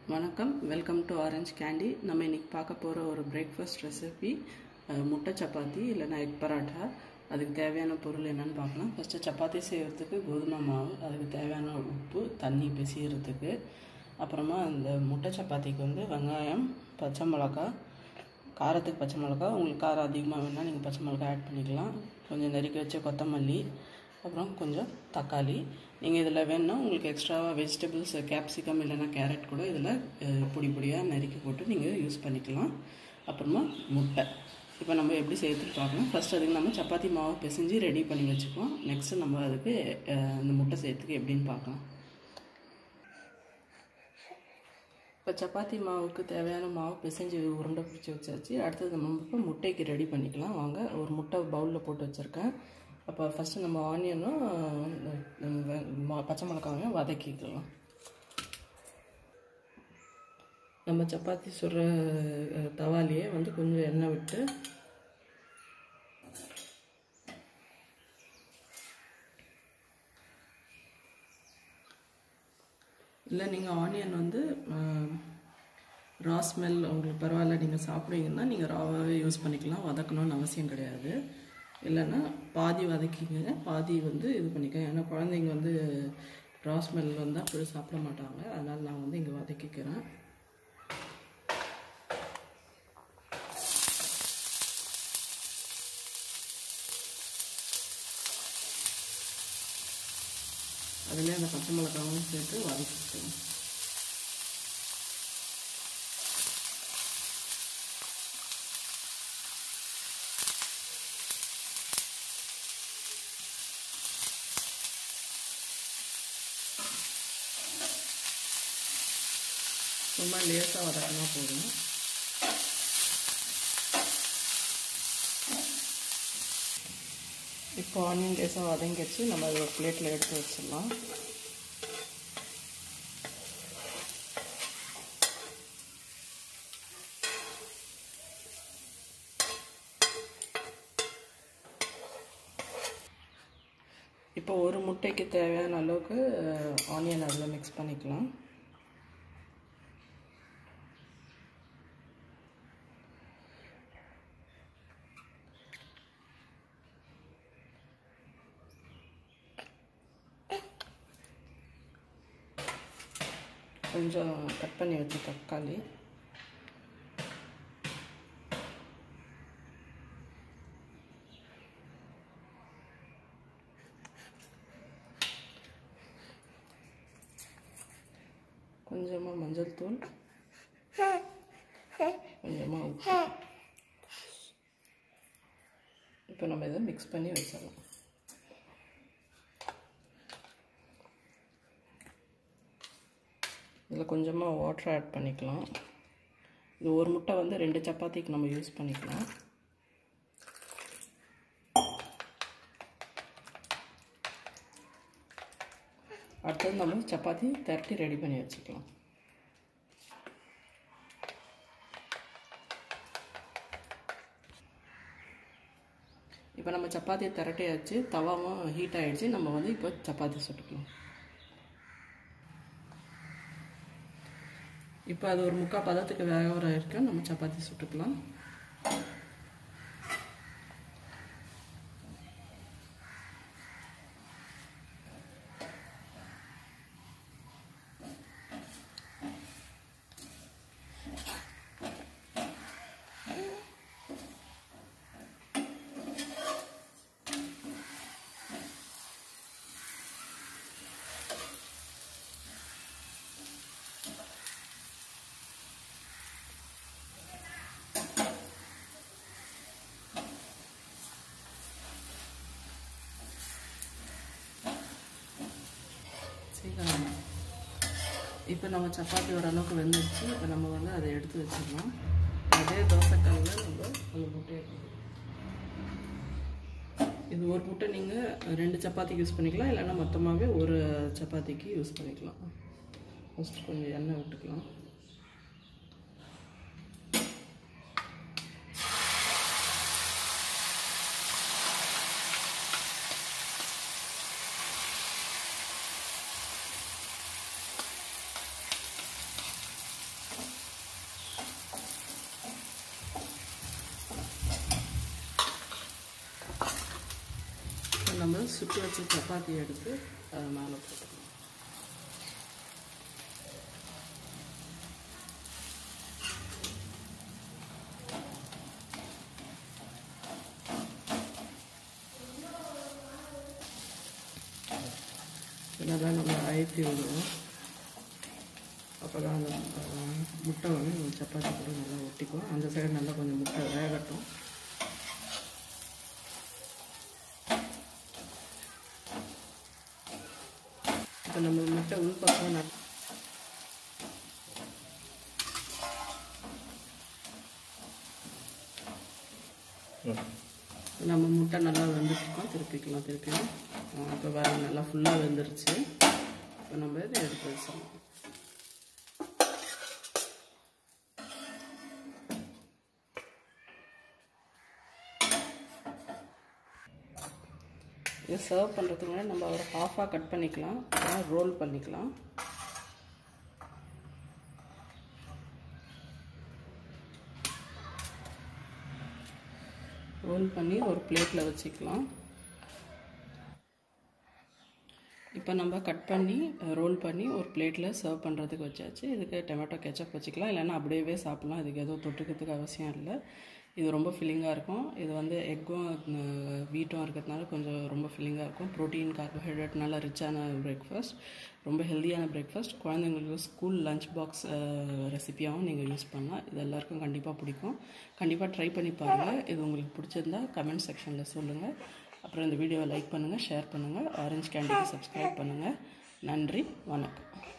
வணக்கம் welcome to orange candy நம்ம இன்னைக்கு பார்க்க போகிற ஒரு பிரேக்ஃபாஸ்ட் ரெசிபி முட்டை சப்பாத்தி இல்லைன்னா எக் பராட்டா அதுக்கு தேவையான பொருள் என்னன்னு பார்க்கலாம் ஃபஸ்ட்டு சப்பாத்தி செய்கிறதுக்கு கோதுமை மாவு அதுக்கு தேவையான உப்பு தண்ணி பிசைகிறதுக்கு அப்புறமா அந்த முட்டை சப்பாத்திக்கு வந்து வெங்காயம் பச்சை மிளகா காரத்துக்கு பச்சை மிளகா உங்களுக்கு காரம் அதிகமாக வேணால் நீங்கள் பச்சை மிளகா ஆட் பண்ணிக்கலாம் கொஞ்சம் நறுக்கி வச்ச கொத்தமல்லி அப்புறம் கொஞ்சம் தக்காளி நீங்கள் இதில் வேணுன்னா உங்களுக்கு எக்ஸ்ட்ராவாக வெஜிடபிள்ஸ் கேப்சிகம் இல்லைன்னா கேரட் கூட இதில் பொடி பொடியாக நறுக்கி போட்டு நீங்கள் யூஸ் பண்ணிக்கலாம் அப்புறமா முட்டை இப்போ நம்ம எப்படி செய்யறதுக்கு பார்க்கலாம் ஃபஸ்ட் அதுக்கு நம்ம சப்பாத்தி மாவு பிசைஞ்சு ரெடி பண்ணி வச்சுக்குவோம் நெக்ஸ்ட்டு நம்ம அதுக்கு இந்த முட்டை செய்யறதுக்கு எப்படின்னு பார்க்கலாம் இப்போ சப்பாத்தி மாவுக்கு தேவையான மாவு பிசைஞ்சு உருண்டை பிடிச்சி வச்சாச்சு அடுத்தது நம்ம இப்போ முட்டைக்கு ரெடி பண்ணிக்கலாம் வாங்க ஒரு முட்டை பவுலில் போட்டு வச்சுருக்கேன் அப்போ ஃபஸ்ட்டு நம்ம ஆனியனும் பச்சை மிளகாவையும் வதக்கிக்கலாம் நம்ம சப்பாத்தி சுடுற தவாலியே வந்து கொஞ்சம் எண்ணெய் விட்டு இல்லை நீங்கள் ஆனியன் வந்து ரா ஸ்மெல் உங்களுக்கு பரவாயில்ல நீங்கள் சாப்பிடுவீங்கன்னா நீங்கள் ராவாகவே யூஸ் பண்ணிக்கலாம் வதக்கணும்னு அவசியம் கிடையாது இல்லைன்னா பாதி வதக்கிங்க பாதி வந்து இது பண்ணிக்கோங்க ஏன்னா குழந்தைங்க வந்து ரா ஸ்மெல் வந்தால் அப்படி சாப்பிட மாட்டாங்க அதனால் நான் வந்து இங்கே வதக்கிக்கிறேன் அதுலேயே அந்த பச்சை மிளகாவும் சேர்த்து வதக்கிக்கணும் சும்மா லேசாக வதக்கினா போதும் இப்போ ஆனியன் லேசாக வதங்கிடுச்சு நம்ம அதை ஒரு பிளேட்டில் எடுத்து வச்சிடலாம் இப்போ ஒரு முட்டைக்கு தேவையான அளவுக்கு ஆனியன் அதில் மிக்ஸ் பண்ணிக்கலாம் கொஞ்சம் கட் பண்ணி வச்ச தக்காளி கொஞ்சமாக மஞ்சள் தூள் கொஞ்சமாக உப்பு இப்போ நம்ம இதை மிக்ஸ் பண்ணி வச்சிடலாம் இதில் கொஞ்சமாக வாட்டர் ஆட் பண்ணிக்கலாம் இது ஒரு முட்டை வந்து ரெண்டு சப்பாத்திக்கு நம்ம யூஸ் பண்ணிக்கலாம் அடுத்தது நம்ம சப்பாத்தி திரட்டி ரெடி பண்ணி வச்சுக்கலாம் இப்போ நம்ம சப்பாத்தியை திரட்டியாச்சு தவாவும் ஹீட் ஆகிடுச்சு நம்ம வந்து இப்போ சப்பாத்தி சுட்டுக்கலாம் இப்போ அது ஒரு முக்கால் பதத்துக்கு வேக வர வரைக்கும் நம்ம சப்பாத்தி சுட்டுக்கலாம் சீக்கிரம் இப்போ நம்ம சப்பாத்தி ஓரளவுக்கு வெந்துடுச்சு இப்போ நம்ம வந்து அதை எடுத்து வச்சிடலாம் அதே தோசைக்கல்லில் நம்ம அந்த முட்டையை இது ஒரு முட்டை நீங்கள் ரெண்டு சப்பாத்திக்கு யூஸ் பண்ணிக்கலாம் இல்லைன்னா மொத்தமாகவே ஒரு சப்பாத்திக்கு யூஸ் பண்ணிக்கலாம் ஃபஸ்ட்டு கொஞ்சம் எண்ணெய் விட்டுக்கலாம் நம்ம சுட்டு வச்ச சப்பாத்தி எடுத்து அது மேலே போட்டுக்கணும் இதெல்லாம் நம்ம அழுத்தி விடுவோம் அப்போ தான் அந்த அஹ், முட்டை வந்து நம்ம சப்பாத்தி கூட நல்லா ஒட்டிக்கும் அந்த சைடு நல்லா கொஞ்சம் முட்டை வேகட்டும் இப்போ நம்ம முட்டை உள்பக்கம் நல்லா நம்ம முட்டை நல்லா வெந்துட்டுருக்கோம் திருப்பிக்கலாம் திருப்பியும் இப்போ வேறு நல்லா ஃபுல்லாக வெந்துருச்சு இப்போ நம்ம இதை எடுத்து வச்சிடலாம் இதை சர்வ் பண்ணுறதுக்கு முன்னாடி நம்ம ஒரு ஹாஃபாக கட் பண்ணிக்கலாம் ரோல் பண்ணிக்கலாம் ரோல் பண்ணி ஒரு பிளேட்டில் வச்சுக்கலாம் இப்போ நம்ம கட் பண்ணி ரோல் பண்ணி ஒரு பிளேட்டில் சர்வ் பண்ணுறதுக்கு வச்சாச்சு இதுக்கு டொமேட்டோ கெச்சப் வச்சுக்கலாம் இல்லைன்னா அப்படியே சாப்பிட்லாம் இதுக்கு எதுவும் தொட்டுக்கிறதுக்கு அவசியம் இல்லை இது ரொம்ப ஃபில்லிங்காக இருக்கும் இது வந்து எக்கும் வீட்டும் இருக்கிறதுனால கொஞ்சம் ரொம்ப ஃபில்லிங்காக இருக்கும் ப்ரோட்டீன் கார்போஹைட்ரேட் நல்லா ரிச்சான பிரேக்ஃபாஸ்ட் ரொம்ப ஹெல்த்தியான பிரேக்ஃபாஸ்ட் குழந்தைங்களுக்கு ஸ்கூல் லஞ்ச் பாக்ஸ் ரெசிபியாகவும் நீங்கள் யூஸ் பண்ணலாம் இது எல்லாருக்கும் கண்டிப்பாக பிடிக்கும் கண்டிப்பாக ட்ரை பண்ணி பாருங்கள் இது உங்களுக்கு பிடிச்சிருந்தா கமெண்ட் செக்ஷனில் சொல்லுங்கள் அப்புறம் இந்த வீடியோவை லைக் பண்ணுங்கள் ஷேர் பண்ணுங்கள் ஆரஞ்ச் கேண்டிக்கு சப்ஸ்கிரைப் பண்ணுங்கள் நன்றி வணக்கம்